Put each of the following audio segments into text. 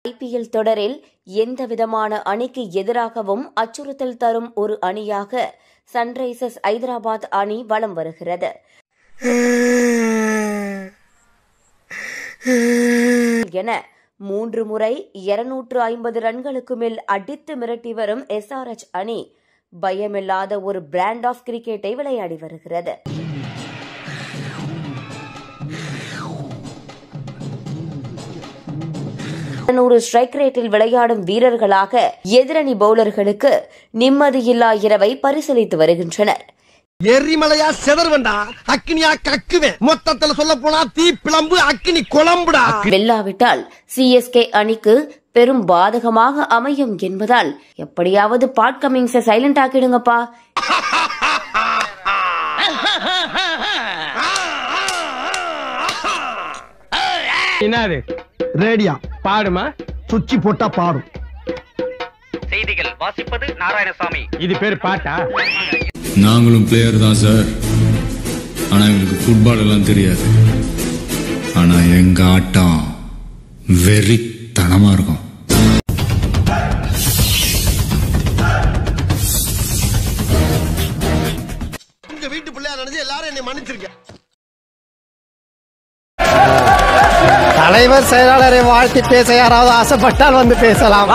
IPL தொடரில் எந்தவிதமான அணிக்கு எதிராகவும் அச்சுறுத்தல் தரும் ஒரு அணியாக சன்ரைசர்ஸ் ஐதராபாத் அணி வலம் வருகிறது என மூன்று முறை இருநூற்று ஐம்பது ரன்களுக்கு மேல் அடித்து மிரட்டி வரும் எஸ்ஆர்எச் அணி பயமில்லாத ஒரு பிராண்ட் ஆஃப் கிரிக்கெட்டை விளையாடி வருகிறது நூறு ஸ்ட்ரைக் ரேட்டில் விளையாடும் வீரர்களாக எதிரணி பவுலர்களுக்கு நிம்மதியில்லா இரவை பரிசீலித்து வருகின்றனர் எரிமலையா செதறுவண்டா அக்கினியா கக்குவேன் மொத்தத்துல சொல்ல போனா தீ பிளம்பு அக்கினி குழம்புடா வெல்லாவிட்டால் சிஎஸ்கே அணிக்கு பெரும் பாதகமாக அமையும் என்பதால் எப்படியாவது பாட் கமிங்ஸை சைலண்ட் ஆக்கிடுங்கப்பா என்னது ரேடியா பாடுமா சுச்சி போட்டா பாடும் செய்திகள் வாசிப்பது நாராயணசாமி இது பேர் பாட்டா நாங்களும் பிளேயர் தான் சார் ஆனா எங்களுக்கு ஃபுட்பால் எல்லாம் தெரியாது ஆனா எங்க ஆட்டம் வெறித்தனமா இருக்கும் உங்க வீட்டு பிள்ளையா நினைச்சு எல்லாரும் என்னை மன்னிச்சிருக்க தலைவர் செயலாளரை வாழ்த்தி பேச யாராவது ஆசைப்பட்டால் வந்து பேசலாம்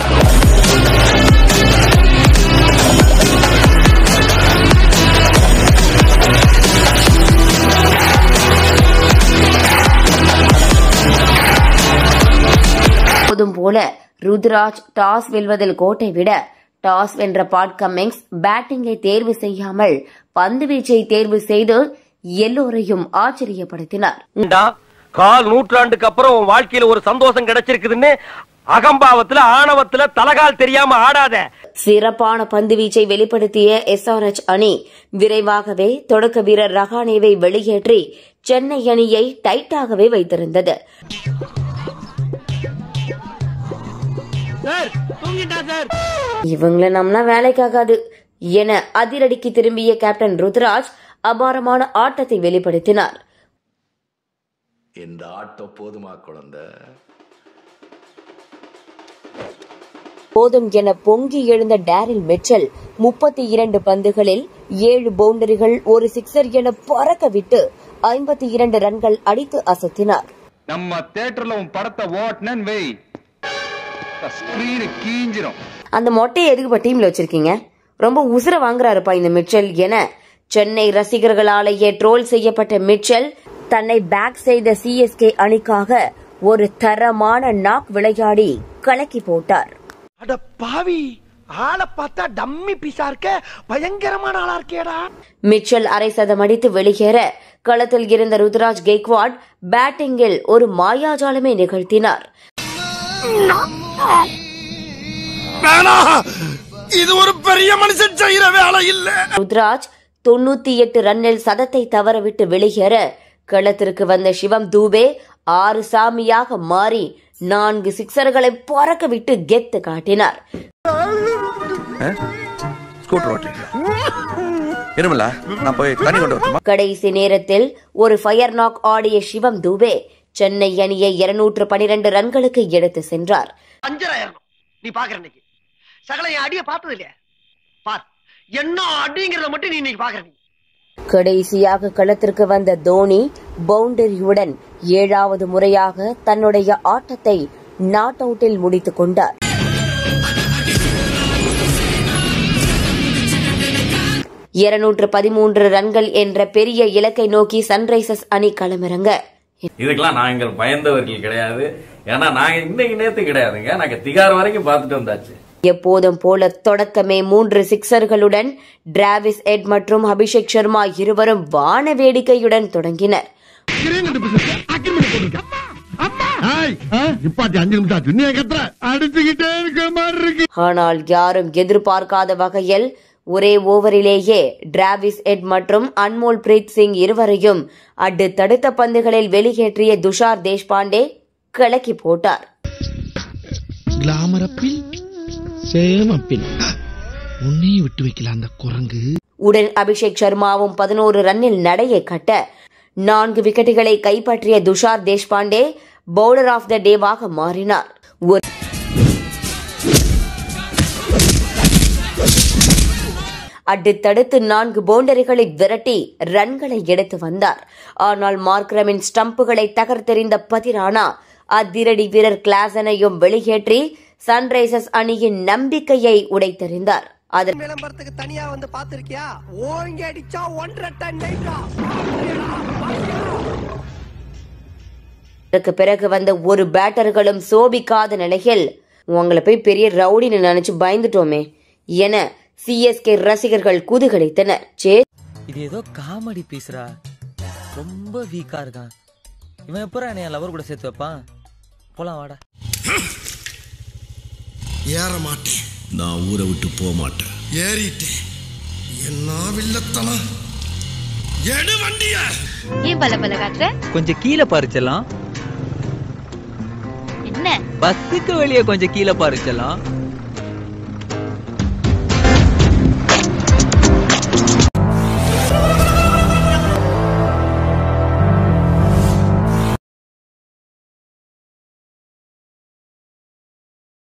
எப்போதும் போல ருத்ராஜ் டாஸ் வெல்வதில் கோட்டை விட டாஸ் வென்ற பாட் கம்மிங்ஸ் பேட்டிங்கை தேர்வு செய்யாமல் பந்து வீச்சை தேர்வு செய்து எல்லோரையும் ஆச்சரியப்படுத்தினார் ஏண்டா, கால் நூற்றாண்டுக்கு அப்புறம் உன் வாழ்க்கையில ஒரு சந்தோஷம் கிடைச்சிருக்குதுன்னு அகம்பாவத்துல ஆணவத்துல தலகால் தெரியாம ஆடாத சிறப்பான பந்து வீச்சை வெளிப்படுத்திய எஸ்ஆர்எச் அணி விரைவாகவே தொடக்க வீரர் ரஹானேவை வெளியேற்றி சென்னை அணியை டைட்டாகவே வைத்திருந்தது இவங்கள நம்மளா வேலைக்காகாது என அதிரடிக்கு திரும்பிய கேப்டன் ருத்ராஜ் அபாரமான ஆட்டத்தை வெளிப்படுத்தினார் இந்த ஆட்டம் போதுமா குழந்தை போதும் என பொங்கி எழுந்த டேரில் மிச்சல் முப்பத்தி இரண்டு பந்துகளில் ஏழு பவுண்டரிகள் ஒரு சிக்ஸர் என பறக்க விட்டு ஐம்பத்தி இரண்டு ரன்கள் அடித்து அசத்தினார் நம்ம தியேட்டர்ல உன் படத்தை ஓட்டுனேன்னு வை ஸ்கிரீனு கீஞ்சிரும் அந்த மொட்டையை எதுக்கு இப்ப டீம்ல வச்சிருக்கீங்க ரொம்ப உசுர வாங்குறாருப்பா இந்த மிச்சல் என சென்னை ரசிகர்களாலேயே ட்ரோல் செய்யப்பட்ட மிச்சல் தன்னை பேக் செய்த சிஎஸ்கே அணிக்காக ஒரு தரமான நாக் விளையாடி கலக்கி போட்டார் அட பாவி ஆளை பார்த்தா டம்மி பீஸா இருக்க பயங்கரமான ஆளா இருக்கேடா மிச்சல் அரை சதம் அடித்து வெளியேற களத்தில் இருந்த ருத்ராஜ் கெய்க்வாட் பேட்டிங்கில் ஒரு மாயாஜாலமே நிகழ்த்தினார் வேணா இது ஒரு பெரிய மனுஷன் செய்யற வேலை இல்ல ருத்ராஜ் தொண்ணூத்தி எட்டு ரன்னில் சதத்தை தவறவிட்டு வெளியேற களத்திற்கு வந்த சிவம் தூபே ஆறு சாமியாக மாறி நான்கு சிக்சர்களை பறக்க விட்டு கெத்து காட்டினார் ஸ்கூட்டர் ஓட்டுறீங்களா இருமலா நான் போய் தண்ணி கொண்டு வரட்டுமா கடைசி நேரத்தில் ஒரு ஃபயர் நாக் ஆடிய சிவம் தூபே சென்னை அணியை இருநூற்று பனிரெண்டு ரன்களுக்கு எடுத்து சென்றார் அஞ்சராயிரம் நீ பாக்குற இன்னைக்கு சகல என் அடிய பார்த்தது இல்லையா பார் என்ன அடிங்கிறத மட்டும் நீ இன்னைக்கு பாக்குற நீ கடைசியாக களத்திற்கு வந்த தோனி பவுண்டரியுடன் ஏழாவது முறையாக தன்னுடைய ஆட்டத்தை நாட் அவுட்டில் முடித்துக் கொண்டார் இருநூற்று பதிமூன்று ரன்கள் என்ற பெரிய இலக்கை நோக்கி சன்ரைசர்ஸ் அணி களமிறங்க இதுக்கெல்லாம் நாங்கள் பயந்தவர்கள் கிடையாது ஏன்னா நாங்க இன்னைக்கு நேத்து கிடையாதுங்க நாங்க திகார் வரைக்கும் பார்த்துட்டு வந்தாச்சு எப்போதும் போல தொடக்கமே மூன்று சிக்சர்களுடன் டிராவிஸ் எட் மற்றும் அபிஷேக் சர்மா இருவரும் வான வேடிக்கையுடன் தொடங்கினர் நிப்பாட்டி அஞ்சு நிமிஷம் ஆச்சு நீ கத்துற அடிச்சுக்கிட்டே இருக்கிற மாதிரி இருக்கு ஆனால் யாரும் எதிர்பார்க்காத வகையில் ஒரே ஓவரிலேயே டிராவிஸ் எட் மற்றும் அன்மோல் பிரீத் சிங் இருவரையும் அடுத்தடுத்த பந்துகளில் வெளியேற்றிய துஷார் தேஷ்பாண்டே கலக்கி போட்டார் கிளாமரப்பில் சேமப்பில் உன்னையும் விட்டு வைக்கல அந்த குரங்கு உடன் அபிஷேக் சர்மாவும் பதினோரு ரன்னில் நடையை கட்ட நான்கு விக்கெட்டுகளை கைப்பற்றிய Tushar Deshpande bowler of the டேவாக மாறினார் ஒரு அடுத்தடுத்து நான்கு பவுண்டரிகளை விரட்டி ரன்களை எடுத்து வந்தார் ஆனால் மார்க்ரமின் ஸ்டம்புகளை தகர்த்தெறிந்த பதிரானா அதிரடி வீரர் கிளாசனையும் வெளியேற்றி சன்ரைசர்ஸ் அணியின் நம்பிக்கையை உடைத்தெறிந்தார் அதன் விளம்பரத்துக்கு தனியா வந்து பாத்திருக்கியா ஓங்கி அடிச்சா ஒன்றரை டன் நைட்ரா அதற்கு பிறகு வந்த ஒரு பேட்டர்களும் சோபிக்காத நிலையில் உங்களை போய் பெரிய ரவுடின்னு நினைச்சு பயந்துட்டோமே என சிஎஸ்கே ரசிகர்கள் குதூகலித்தனர் சே இது ஏதோ காமெடி பீஸ்ரா ரொம்ப வீக்கா இருக்கான் இவன் எப்பறம் என்னைய லவர் கூட சேர்த்து வைப்பான் போலாம் வாடா ஏற மாட்டேன் நான் ஊரை விட்டு போக மாட்டேன் ஏறிட்டேன் என்ன வில்லத்தனம் எடு வண்டிய ஏன் பல பல காட்டுற கொஞ்சம் கீழே பறிச்சலாம் என்ன பஸ்ஸுக்கு வெளியே கொஞ்சம் கீழே பறிச்சலாம்